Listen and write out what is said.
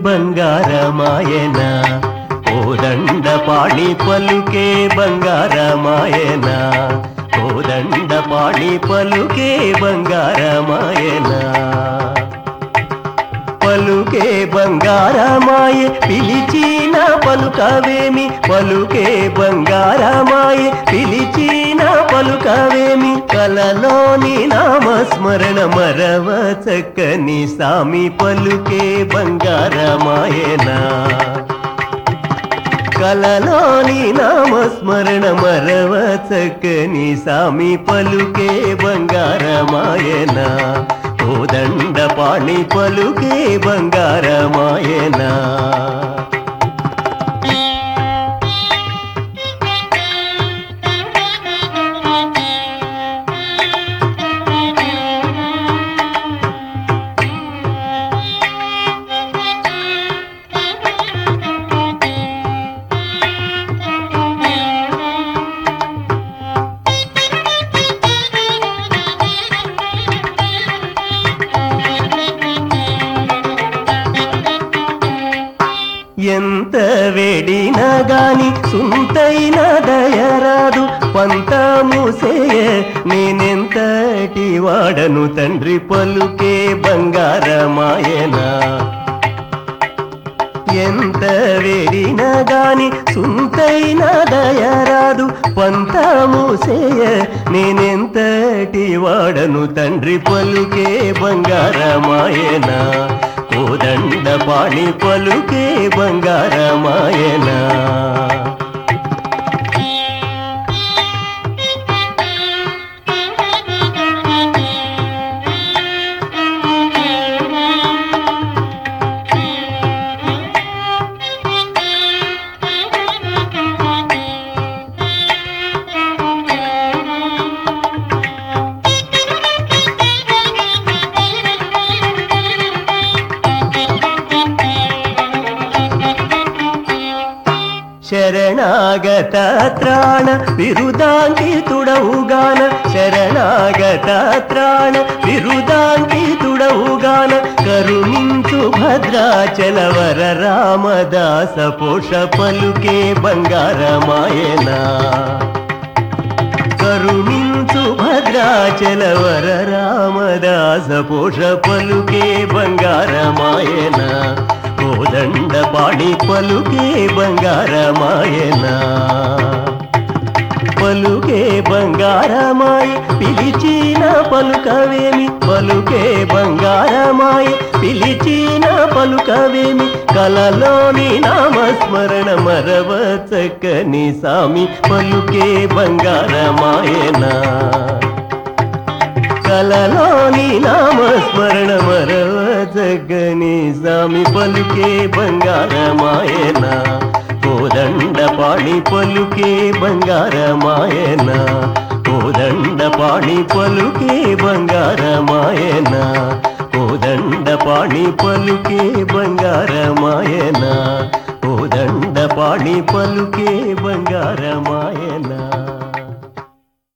బంగారమాయన కోదండ పాణి పలుకే బంగారమాయన కోదండ పాణి పలుకే బంగారమాయన పలుకే బంగారమాయే పిలిచిన పలుకవేమి పలుకే బంగారమాయే పిలిచిన పలుకవేమి కలలోని నామస్మరణ మరవ చక్కని సామి పలుకే బంగారమాయనా కలలోని నామస్మరణ మరవ చక్కని సామి పలుకే బంగారమాయన కోదండ పాణి పలుకే బంగారమాయన ఎంత వేడినా గాని సుంతైన దయరాదు పంతముసేయ నేనెంతటి వాడను తండ్రి పలుకే బంగారమాయనా ఎంత వేడినా గాని సుంతైన దయరాదు పంతముసేయ నేనెంతటి వాడను తండ్రి పలుకే బంగారమాయన కోదండ పాణి పలుకే బంగారమాయనా శరణాగత త్రాణ విరుదాంకితుడవుగాన శరణాగత త్రాణ విరుదాంకితుడవుగాన కరుణించు భద్రాచల వర రామదాస పోష పలుకే బంగారమాయనా కరుణించు భద్రాచల వర రామదాస పోష పలుకే బంగారమాయన కోదండ పాణి పలుకే బంగారమాయన పలుకే బంగారమాయ పిలిచిన పలుకవేమి పలుకే బంగారమాయ పిలిచిన పలుకవేమి కలలోని నామస్మరణ మరవ చక్కని సామి పలుకే బంగారమాయనా కలలోని నామస్మరణ మరవ జగని సామి పలుకే బంగారమాయన కోదండ పాణి పలుకే బంగారమాయన కోదండ పాణి పలుకే బంగారమాయన కోదండ పాణి పలుకే బంగారమాయన కోదండ పాణి పలుకే బంగారమాయనా